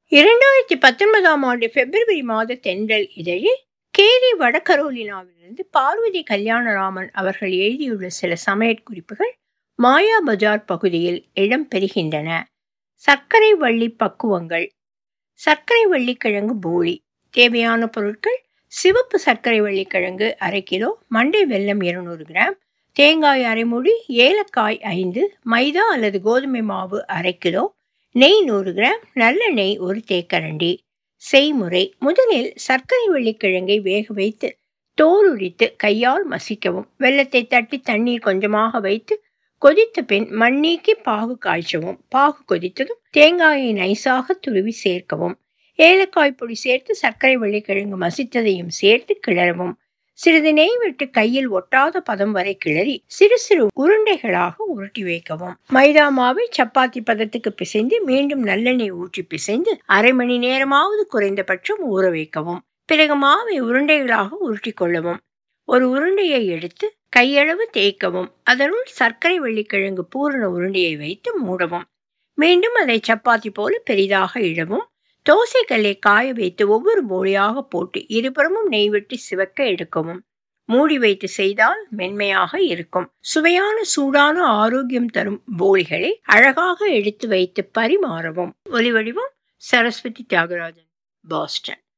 இரண்டாயிரத்தி பத்தொன்பதாம் ஆண்டு பிப்ரவரி மாத தென்றல் இதழில் கேரி வடகரோலினாவிலிருந்து பார்வதி கல்யாணராமன் அவர்கள் எழுதியுள்ள சில சமையற்குறிப்புகள் மாயா பஜார் பகுதியில் இடம் பெறுகின்றன சர்க்கரை வள்ளி பக்குவங்கள் சர்க்கரை வள்ளிக்கிழங்கு போலி தேவையான பொருட்கள் சிவப்பு சர்க்கரை வள்ளிக்கிழங்கு அரை கிலோ மண்டை வெல்லம் இருநூறு கிராம் தேங்காய் அரைமுடி ஏலக்காய் ஐந்து மைதா அல்லது கோதுமை மாவு அரை கிலோ நெய் நூறு கிராம் நல்லெண்ணெய் ஒரு தேக்கரண்டி செய்முறை முதலில் சர்க்கரை வள்ளிக்கிழங்கை வேக வைத்து தோல் உரித்து கையால் மசிக்கவும் வெள்ளத்தை தட்டி தண்ணீர் கொஞ்சமாக வைத்து கொதித்த பின் மண் நீக்கி பாகு காய்ச்சவும் பாகு கொதித்ததும் தேங்காயை நைசாக துருவி சேர்க்கவும் ஏலக்காய் பொடி சேர்த்து சர்க்கரை வள்ளிக்கிழங்கு மசித்ததையும் சேர்த்து கிளறவும் சிறிது நெய் விட்டு கையில் ஒட்டாத பதம் வரை கிளறி சிறு சிறு உருண்டைகளாக உருட்டி வைக்கவும் மைதா மாவை சப்பாத்தி பதத்துக்கு பிசைந்து மீண்டும் நல்லெண்ணெய் ஊற்றி பிசைந்து அரை மணி நேரமாவது குறைந்தபட்சம் ஊற வைக்கவும் பிறகு மாவை உருண்டைகளாக உருட்டி கொள்ளவும் ஒரு உருண்டையை எடுத்து கையளவு தேய்க்கவும் அதனுள் சர்க்கரை வெள்ளிக்கிழங்கு பூரண உருண்டையை வைத்து மூடவும் மீண்டும் அதை சப்பாத்தி போல பெரிதாக இடவும் தோசைக்கல்லை காய வைத்து ஒவ்வொரு போலியாக போட்டு இருபுறமும் நெய் விட்டு சிவக்க எடுக்கவும் மூடி வைத்து செய்தால் மென்மையாக இருக்கும் சுவையான சூடான ஆரோக்கியம் தரும் போலிகளை அழகாக எடுத்து வைத்து பரிமாறவும் ஒலிவடிவம் சரஸ்வதி தியாகராஜன் பாஸ்டன்